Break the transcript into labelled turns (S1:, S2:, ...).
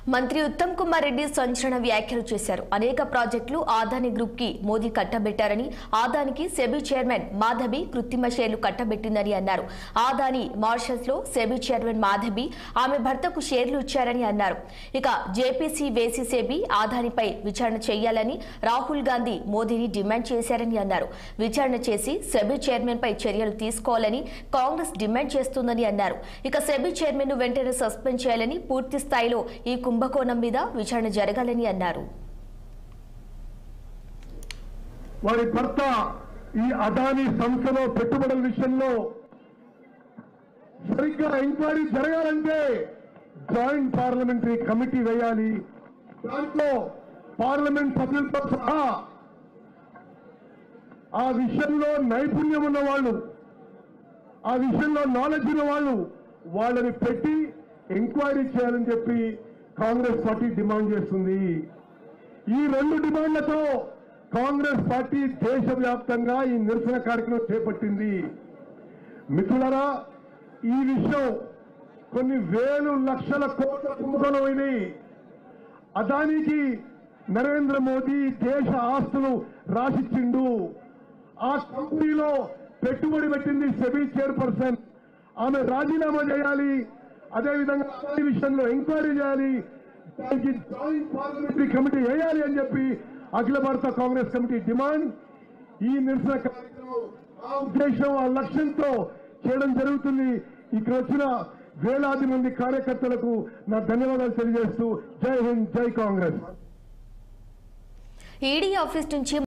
S1: మంత్రి ఉత్తమ్ కుమార్ రెడ్డి సంచలన వ్యాఖ్యలు చేశారు అనేక ప్రాజెక్టులు ఆదాని గ్రూప్ కి మోదీ కట్టబెట్టారని ఆదానికి సెబీ చైర్మన్ మాధవి కృత్రిమ షేర్లు కట్టబెట్టిందని అన్నారు ఆదాని మారిషస్ లో సెబీ చైర్మన్ మాధవి ఆమె భర్తకు షేర్లు ఇచ్చారని అన్నారు ఇక జేపీసీ వేసి సెబీ ఆదానిపై విచారణ చేయాలని రాహుల్ గాంధీ మోదీని డిమాండ్ చేశారని అన్నారు విచారణ చేసి సెబీ చైర్మన్ పై చర్యలు తీసుకోవాలని కాంగ్రెస్ డిమాండ్ చేస్తుందని అన్నారు ఇక సెబీ చైర్మన్ ను వెంటనే సస్పెండ్ చేయాలని పూర్తి స్థాయిలో ఈ కుంభకోణం మీద విచారణ జరగాలని అన్నారు
S2: వారి భర్త ఈ అదానీ సంస్థలో పెట్టుబడుల విషయంలో సరిగ్గా ఎంక్వైరీ జరగాలంటే జాయింట్ పార్లమెంటరీ కమిటీ వేయాలి దాంట్లో పార్లమెంట్ సభ్యులతో సహా ఆ విషయంలో నైపుణ్యం ఉన్న వాళ్ళు ఆ విషయంలో నాలెడ్జ్ ఉన్న వాళ్ళు వాళ్ళని పెట్టి ఎంక్వైరీ చేయాలని చెప్పి కాంగ్రెస్ పార్టీ డిమాండ్ చేస్తుంది ఈ రెండు డిమాండ్లతో కాంగ్రెస్ పార్టీ దేశవ్యాప్తంగా ఈ నిరసన కార్యక్రమం చేపట్టింది మిత్రులరా ఈ విషయం కొన్ని వేలు లక్షల కోట్ల కుంభకోణమైనవి అదానికి నరేంద్ర మోదీ దేశ ఆస్తులు రాసిచ్చిండు ఆ కంపెనీలో పెట్టుబడి పెట్టింది సెబీ చైర్పర్సన్ ఆమె రాజీనామా చేయాలి అదేవిధంగా అదాని విషయంలో ఎంక్వైరీ చేయాలి దానికి జాయింట్ పార్లమెంటరీ కమిటీ వేయాలి అని చెప్పి అఖిల భారత కాంగ్రెస్ కమిటీ డిమాండ్ ఈ నిరసన కార్యక్రమం ఆ ఉద్దేశం ఆ లక్ష్యంతో చేయడం జరుగుతుంది ఇక్కడ వచ్చిన వేలాది మంది కార్యకర్తలకు నా ధన్యవాదాలు తెలియజేస్తూ జై హింద్ జై కాంగ్రెస్
S1: ఈడీ ఆఫీస్ నుంచి